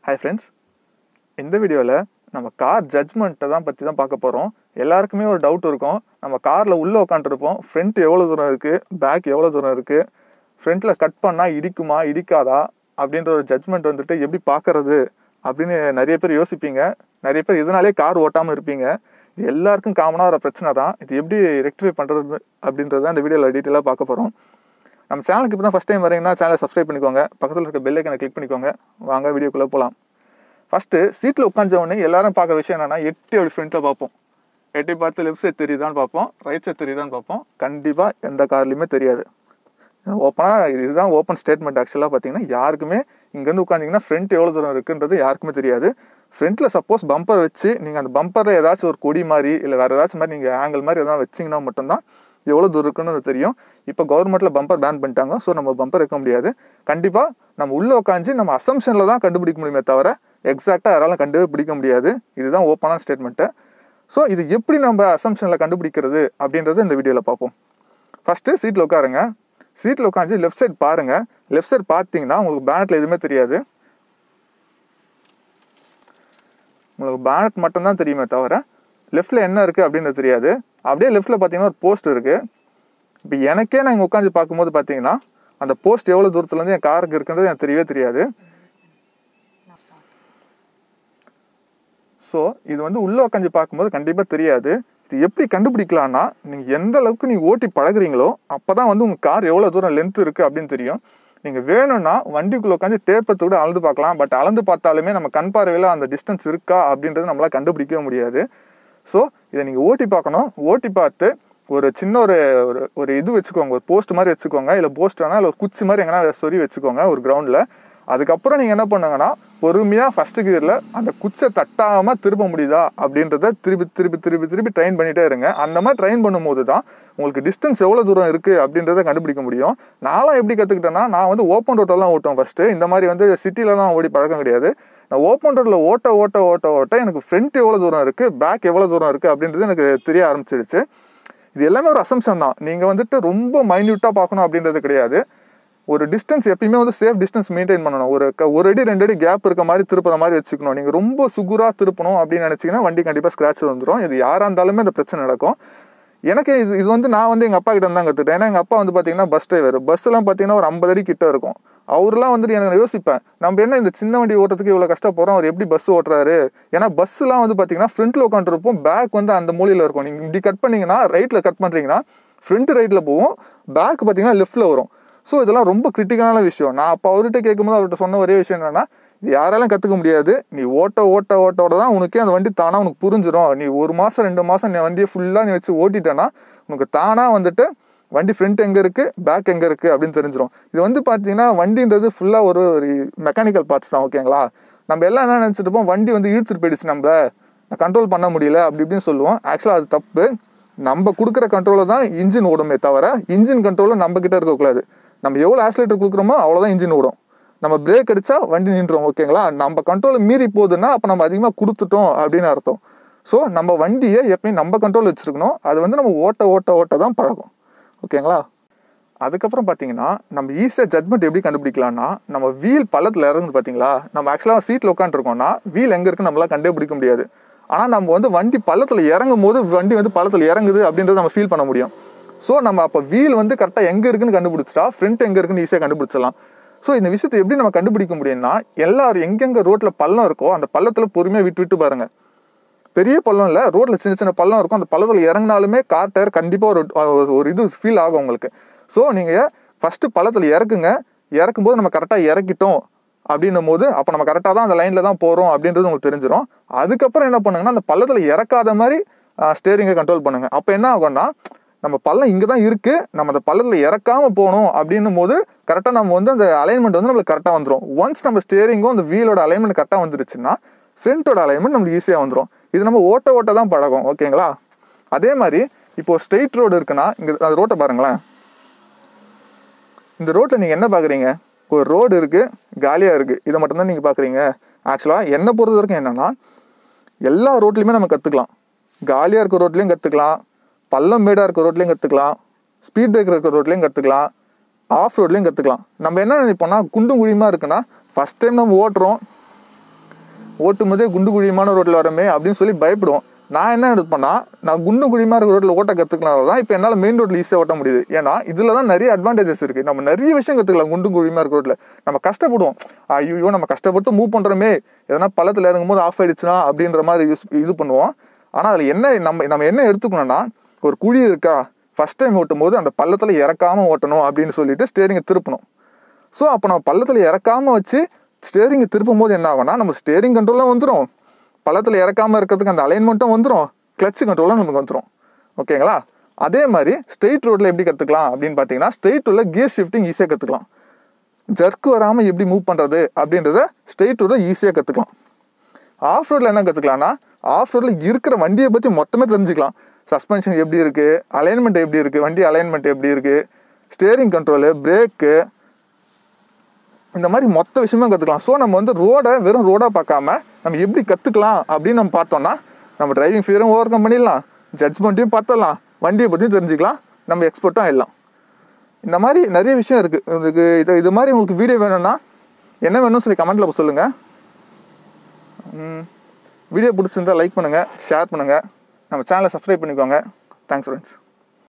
hi friends இந்த வீடியோவில் நம்ம கார் ஜட்ஜ்மெண்ட்டை தான் பற்றி தான் பார்க்க போகிறோம் எல்லாருக்குமே ஒரு டவுட் இருக்கும் நம்ம காரில் உள்ளே உட்காந்துருப்போம் ஃப்ரண்ட் எவ்வளோ தூரம் இருக்குது பேக் எவ்வளோ தூரம் இருக்குது ஃப்ரண்ட்டில் கட் பண்ணால் இடிக்குமா இடிக்காதா அப்படின்ற ஒரு ஜட்ஜ்மெண்ட் வந்துட்டு எப்படி பார்க்கறது அப்படின்னு நிறைய பேர் யோசிப்பீங்க நிறைய பேர் இதனாலே கார் ஓட்டாமல் இருப்பீங்க இது எல்லாருக்கும் காமனாக வர பிரச்சனை தான் இது எப்படி ரெக்டிஃபை பண்ணுறது அப்படின்றத இந்த வீடியோவில் டீட்டெயிலாக பார்க்க போகிறோம் நம்ம சேனலுக்கு இப்போ தான் ஃபஸ்ட் டைம் வரீங்கன்னா சேனலை சப்ஸ்கிரைப் பண்ணிக்கோங்க பக்கத்தில் இருக்க பெல் ஐக்கனை கிளிக் பண்ணிக்கோங்க வாங்க வீடியோக்குள்ளே போகலாம் ஃபஸ்ட்டு சீட்டில் உட்காந்த உடனே எல்லாரும் பார்க்குற விஷயம் என்னன்னா எட்டி அப்படி ஃப்ரண்ட்டில் பார்ப்போம் எட்டி பார்த்து லெஃப்ட் சைட் தெரியுதான்னு பார்ப்போம் ரைட் சைட் தெரியுதான்னு பார்ப்போம் கண்டிப்பாக எந்த கார்லையுமே தெரியாது ஓப்பனாக இதுதான் ஓப்பன் ஸ்டேட்மெண்ட் ஆக்சுவலாக பார்த்தீங்கன்னா யாருக்குமே இங்கேருந்து உட்காந்திங்கன்னா ஃப்ரண்ட் எவ்வளோ தூரம் இருக்குன்றது யாருக்குமே தெரியாது ஃப்ரண்ட்டில் சப்போஸ் பம்பர் வச்சு நீங்கள் அந்த பம்பரில் ஏதாச்சும் ஒரு கொடி மாதிரி இல்லை வேறு ஏதாச்சும் மாதிரி நீங்கள் ஆங்கிள் மாதிரி எதாவது வச்சிங்கன்னா மட்டும்தான் எவ்வளோ தூரம் இருக்குன்னு தெரியும் இப்போ கவர்மெண்ட்டில் பம்பர் பேன் பண்ணிட்டாங்க ஸோ நம்ம பம்பர் வைக்க முடியாது கண்டிப்பாக நம்ம உள்ளே உட்காந்து நம்ம அசம்ஷனில் தான் கண்டுபிடிக்க முடியுமே தவிர எக்ஸாக்டாக யாராலும் கண்டுபிடிக்க முடியாது இதுதான் ஓப்பனான ஸ்டேட்மெண்ட்டு ஸோ இது எப்படி நம்ம அசம்ஷனில் கண்டுபிடிக்கிறது அப்படின்றத இந்த வீடியோவில் பார்ப்போம் ஃபஸ்ட்டு சீட்டில் உட்காருங்க சீட்டில் உட்காந்து லெஃப்ட் சைட் பாருங்கள் லெஃப்ட் சைட் பார்த்தீங்கன்னா உங்களுக்கு பேனட்டில் எதுவுமே தெரியாது உங்களுக்கு பேனட் மட்டும்தான் தெரியுமே தவிர லெஃப்ட்டில் என்ன இருக்குது அப்படின்றது தெரியாது அப்படியே லெஃப்ட்டில் பார்த்தீங்கன்னா ஒரு போஸ்ட் இருக்குது இப்போ எனக்கே நான் இங்கே உட்காந்து பார்க்கும்போது பார்த்தீங்கன்னா அந்த போஸ்ட் எவ்வளோ தூரத்துலேருந்து என் காருக்கு இருக்குன்றது எனக்கு தெரியவே தெரியாது ஸோ இது வந்து உள்ளே உட்காந்து பார்க்கும்போது கண்டிப்பாக தெரியாது இது எப்படி கண்டுபிடிக்கலாம்னா நீங்கள் எந்த அளவுக்கு நீங்கள் ஓட்டி பழகுறீங்களோ அப்போ தான் வந்து உங்கள் கார் எவ்வளோ தூரம் லென்த் இருக்குது அப்படின்னு தெரியும் நீங்கள் வேணும்னா வண்டிக்குள்ளே உட்காந்து டேப்பத்தை கூட அளந்து பார்க்கலாம் பட் அளந்து பார்த்தாலுமே நம்ம கண் பார்வையில் அந்த டிஸ்டன்ஸ் இருக்கா அப்படின்றது நம்மளால் கண்டுபிடிக்கவே முடியாது ஸோ இதை நீங்கள் ஓட்டி பார்க்கணும் ஓட்டி பார்த்து ஒரு சின்ன ஒரு ஒரு ஒரு இது வச்சுக்கோங்க ஒரு போஸ்ட் மாதிரி வச்சுக்கோங்க இல்லை போஸ்ட் வேணால் இல்லை ஒரு குச்சி மாதிரி எங்கன்னா சொறி வச்சுக்கோங்க ஒரு கிரவுண்டில் அதுக்கப்புறம் நீங்கள் என்ன பண்ணுங்கன்னா பொறுமையாக ஃபஸ்ட்டு கியரில் அந்த குச்சை தட்டாமல் திருப்ப முடியுதா அப்படின்றத திருப்பி திருப்பி திருப்பி திருப்பி ட்ரைன் பண்ணிகிட்டே இருங்க அந்த மாதிரி ட்ரைன் பண்ணும்போது தான் உங்களுக்கு டிஸ்டன்ஸ் எவ்வளோ தூரம் இருக்குது அப்படின்றத கண்டுபிடிக்க முடியும் நான்லாம் எப்படி கற்றுக்கிட்டேன்னா நான் வந்து ஓப்பன் ரோட்டெல்லாம் ஓட்டுவேன் ஃபஸ்ட்டு இந்த மாதிரி வந்து சிட்டிலலாம் ஓடி பழக்கம் கிடையாது நான் ஓப்பன் ரோட்டில் ஓட்ட ஓட்ட ஓட்ட ஓட்ட எனக்கு ஃப்ரண்ட் எவ்வளோ தூரம் இருக்குது பேக் எவ்வளோ தூரம் இருக்குது அப்படின்றது எனக்கு தெரிய ஆரம்பிச்சிடுச்சு இது எல்லாமே ஒரு அசம்ஷன் தான் நீங்கள் வந்துட்டு ரொம்ப மைன்யூட்டாக பார்க்கணும் அப்படின்றது கிடையாது ஒரு டிஸ்டன்ஸ் எப்பயுமே வந்து சேஃப் டிஸ்டன்ஸ் மெயின்டைன் பண்ணணும் ஒரு க ஒரு அடி ரெண்டு அடி கேப் இருக்க மாதிரி திருப்புற மாதிரி வச்சுக்கணும் நீங்கள் ரொம்ப சுகுராக திருப்பணும் அப்படின்னு நினச்சிங்கன்னா வண்டி கண்டிப்பாக ஸ்க்ராட்ச் வந்துடும் இது யாராக இருந்தாலுமே இந்த பிரச்சனை நடக்கும் எனக்கு இது இது வந்து நான் வந்து எங்கள் அப்பா கிட்ட தான் கற்றுட்டேன் ஏன்னா எங்கள் அப்பா வந்து பார்த்தீங்கன்னா பஸ் டிரைவர் பஸ்ஸெல்லாம் பார்த்தீங்கன்னா ஒரு ஐம்பது அடி கிட்ட இருக்கும் அவர்லாம் வந்துட்டு எனக்கு யோசிப்பேன் நம்ம என்ன இந்த சின்ன வண்டி ஓட்டுறதுக்கு இவ்வளோ கஷ்டப்படுறோம் அவர் எப்படி பஸ் ஓட்டுறாரு ஏன்னா பஸ்ஸுலாம் வந்து பார்த்தீங்கன்னா ஃப்ரண்ட்டில் உட்காந்துருப்போம் பேக் வந்து அந்த மூலையில் இருக்கும் நீங்கள் இப்படி கட் பண்ணீங்கன்னா ரைட்டில் கட் பண்ணுறீங்கன்னா ஃப்ரண்ட் ரைட்டில் போகும் பேக் பார்த்தீங்கன்னா லெஃப்ட்டில் வரும் ஸோ இதெல்லாம் ரொம்ப கிரிட்டிக்கலான விஷயம் நான் அப்போ அவர்கிட்ட கேட்கும்போது அவர்கிட்ட சொன்ன ஒரே விஷயம் என்னன்னா இது யாராலும் கற்றுக்க முடியாது நீ ஓட்ட ஓட்ட ஓட்டோட தான் உனக்கே அந்த வண்டி தானாக உனக்கு புரிஞ்சிடும் நீ ஒரு மாதம் ரெண்டு மாதம் நீ வண்டியை ஃபுல்லாக நீ வச்சு ஓட்டிட்டேன்னா உனக்கு தானாக வந்துட்டு வண்டி ஃப்ரண்ட் எங்கே இருக்குது பேக் எங்கே இருக்குது அப்படின்னு தெரிஞ்சிடும் இது வந்து பார்த்தீங்கன்னா வண்டின்றது ஃபுல்லாக ஒரு ஒரு மெக்கானிக்கல் பார்ட்ஸ் தான் ஓகேங்களா நம்ம எல்லாம் என்ன நினச்சிட்டு இருப்போம் வண்டி வந்து இழுத்துட்டு போயிடுச்சு நம்ம கண்ட்ரோல் பண்ண முடியல அப்படி இப்படின்னு சொல்லுவோம் ஆக்சுவலாக அது தப்பு நம்ம கொடுக்குற கண்ட்ரோலில் தான் இன்ஜின் ஓடுமே தவிர இன்ஜின் கண்ட்ரோலில் நம்ம கிட்ட இருக்கக்கூடாது நம்ம எவ்வளோ ஆக்சிலேட்டர் கொடுக்குறோமோ அவ்வளோதான் இன்ஜின் ஓடும் நம்ம பிரேக் அடித்தா வண்டி நின்றோம் ஓகேங்களா நம்ம கண்ட்ரோலை மீறி போகுதுன்னா அப்போ நம்ம அதிகமாக கொடுத்துட்டோம் அப்படின்னு அர்த்தம் ஸோ நம்ம வண்டியை எப்பயும் நம்ம கண்ட்ரோல் வச்சுருக்கணும் அது வந்து நம்ம ஓட்ட ஓட்ட ஓட்ட தான் பழகும் ஓகேங்களா அதுக்கப்புறம் பார்த்தீங்கன்னா நம்ம ஈஸியாக ஜட்மெண்ட் எப்படி கண்டுபிடிக்கலாம்னா நம்ம வீல் பள்ளத்தில் இறங்குது பார்த்தீங்களா நம்ம ஆக்சுவலாக சீட்டில் உட்காந்துருக்கோம்னா வீல் எங்கே இருக்குன்னு நம்மளால் கண்டுபிடிக்க முடியாது ஆனால் நம்ம வந்து வண்டி பள்ளத்தில் இறங்கும் போது வண்டி வந்து பள்ளத்தில் இறங்குது அப்படின்றத நம்ம ஃபீல் பண்ண முடியும் ஸோ நம்ம அப்போ வீல் வந்து கரெக்டாக எங்கே இருக்குன்னு கண்டுபிடிச்சிட்டா ஃப்ரண்ட் எங்கே இருக்குன்னு ஈஸியாக கண்டுபிடிச்சிடலாம் ஸோ இந்த விஷயத்தை எப்படி நம்ம கண்டுபிடிக்க முடியும்னா எல்லாரும் எங்கெங்கே ரோட்டில் பள்ளம் இருக்கோ அந்த பள்ளத்தில் பொறுமையாக விட்டு விட்டு பாருங்க பெரிய பள்ளம் இல்லை ரோட்டில் சின்ன சின்ன பள்ளம் இருக்கும் அந்த பள்ளத்தில் இறங்கினாலுமே கார் டயர் கண்டிப்பாக ஒரு ஒரு இது ஃபீல் ஆகும் உங்களுக்கு ஸோ நீங்கள் ஃபஸ்ட்டு பள்ளத்தில் இறக்குங்க இறக்கும்போது நம்ம கரெக்டாக இறக்கிட்டோம் அப்படின்னும் போது அப்போ நம்ம கரெக்டாக தான் அந்த லைனில் தான் போகிறோம் அப்படின்றது உங்களுக்கு தெரிஞ்சிடும் அதுக்கப்புறம் என்ன பண்ணுங்கன்னா அந்த பள்ளத்தில் இறக்காத மாதிரி ஸ்டேரிங்கை கண்ட்ரோல் பண்ணுங்க அப்போ என்ன ஆகும்னா நம்ம பள்ளம் இங்கே தான் இருக்குது நம்ம அந்த பள்ளத்தில் இறக்காமல் போகணும் அப்படின்னும் போது கரெக்டாக நம்ம வந்து அந்த அலைன்மெண்ட் வந்து நம்மளுக்கு கரெக்டாக வந்துடும் ஒன்ஸ் நம்ம ஸ்டேரிங்கும் அந்த வீலோட அலைன்மெண்ட் கரெக்டாக வந்துருச்சுன்னா ஃப்ரண்ட்டோட அலைன்மெண்ட் நம்மளுக்கு ஈஸியாக வந்துடும் இது நம்ம ஓட்ட ஓட்ட தான் பழகும் ஓகேங்களா அதே மாதிரி இப்போ ஸ்ட்ரெயிட் ரோடு இருக்குன்னா இங்கே அந்த ரோட்டை பாருங்களேன் இந்த ரோட்டில் நீங்கள் என்ன பார்க்குறீங்க ஒரு ரோடு இருக்குது காலியாக இருக்குது இதை மட்டும்தான் நீங்கள் பார்க்குறீங்க ஆக்சுவலாக என்னை பொறுத்த வரைக்கும் என்னென்னா எல்லா ரோட்லையுமே நம்ம கற்றுக்கலாம் காலியாக இருக்க ரோட்லேயும் கற்றுக்கலாம் பள்ளம் மேடாக இருக்க ரோட்லேயும் கற்றுக்கலாம் ஸ்பீட் பிரேக்கர் இருக்க ரோட்லேயும் கற்றுக்கலாம் ஆஃப் ரோட்லேயும் கற்றுக்கலாம் நம்ம என்ன நினைப்போம்னா குண்டும் குழியுமா இருக்குன்னா ஃபஸ்ட் டைம் நம்ம ஓட்டுறோம் ஓட்டும் போதே குண்டு குழியமான ரோட்டில் வரமே அப்படின்னு சொல்லி பயப்படுவோம் நான் என்ன எடுப்பேன்னா நான் குண்டு குழியமாக இருக்கிற ரோட்டில் ஓட்ட கற்றுக்கலாம் தான் இப்போ என்னால் மெயின் ரோட்டில் ஈஸியாக ஓட்ட முடியுது ஏன்னா இதில் தான் நிறைய அட்வான்டேஜஸ் இருக்குது நம்ம நிறைய விஷயம் கற்றுக்கலாம் குண்டு குழியமாக இருக்கிற ரோட்டில் நம்ம கஷ்டப்படுவோம் ஐயோ நம்ம கஷ்டப்பட்டு மூவ் பண்ணுறோமே எதனா பள்ளத்தில் இறங்கும்போது ஆஃப் ஆயிடுச்சுன்னா அப்படின்ற மாதிரி யூஸ் இது பண்ணுவோம் ஆனால் அதில் என்ன நம்ம நம்ம என்ன எடுத்துக்கணும்னா ஒரு குழி இருக்கா ஃபஸ்ட் டைம் ஓட்டும் போது அந்த பள்ளத்தில் இறக்காமல் ஓட்டணும் அப்படின்னு சொல்லிட்டு ஸ்டேரிங்கை திருப்பணும் ஸோ அப்போ நம்ம பள்ளத்தில் இறக்காமல் வச்சு ஸ்டேரிங்கை திருப்பும் போது என்ன ஆகும்னா நம்ம ஸ்டேரிங் கண்ட்ரோலாக வந்துடும் பள்ளத்தில் இறக்காமல் இருக்கிறதுக்கு அந்த அலைன்மெண்ட்டும் வந்துடும் கிளச் கண்ட்ரோலும் நமக்கு வந்துடும் ஓகேங்களா அதே மாதிரி ஸ்ட்ரெயிட் ரோட்டில் எப்படி கற்றுக்கலாம் அப்படின்னு பார்த்தீங்கன்னா ஸ்ட்ரெயிட் ரோட்டில் கியர் ஷிஃப்டிங் ஈஸியாக கற்றுக்கலாம் ஜர்க் வராமல் எப்படி மூவ் பண்ணுறது அப்படின்றத ஸ்ட்ரெயிட் ரோட்டில் ஈஸியாக கற்றுக்கலாம் ஆஃப் ரோட்டில் என்ன கற்றுக்கலாம்னா ஆஃப் ரோட்டில் இருக்கிற வண்டியை பற்றி மொத்தமே தெரிஞ்சுக்கலாம் சஸ்பென்ஷன் எப்படி இருக்குது அலைன்மெண்ட் எப்படி இருக்குது வண்டி அலைன்மெண்ட் எப்படி இருக்குது ஸ்டேரிங் கண்ட்ரோலு பிரேக்கு இந்த மாதிரி மொத்த விஷயமே கற்றுக்கலாம் ஸோ நம்ம வந்து ரோடை வெறும் ரோடாக பார்க்காம நம்ம எப்படி கற்றுக்கலாம் அப்படின்னு நம்ம பார்த்தோம்னா நம்ம டிரைவிங் ஃபியரும் ஓவர் கம் பண்ணிடலாம் ஜட்ஜ்மெண்ட்டையும் பார்த்துடலாம் வண்டியை பற்றியும் தெரிஞ்சுக்கலாம் நம்ம எக்ஸ்பர்ட்டும் ஆயிடலாம் இந்த மாதிரி நிறைய விஷயம் இருக்குது இதுக்கு இது இது மாதிரி உங்களுக்கு வீடியோ வேணும்னா என்ன வேணும்னு சொல்லி கமெண்ட்டில் சொல்லுங்கள் வீடியோ பிடிச்சிருந்தா லைக் பண்ணுங்கள் ஷேர் பண்ணுங்கள் நம்ம சேனலை சப்ஸ்கிரைப் பண்ணிக்கோங்க தேங்க்ஸ் ஃப்ரெண்ட்ஸ்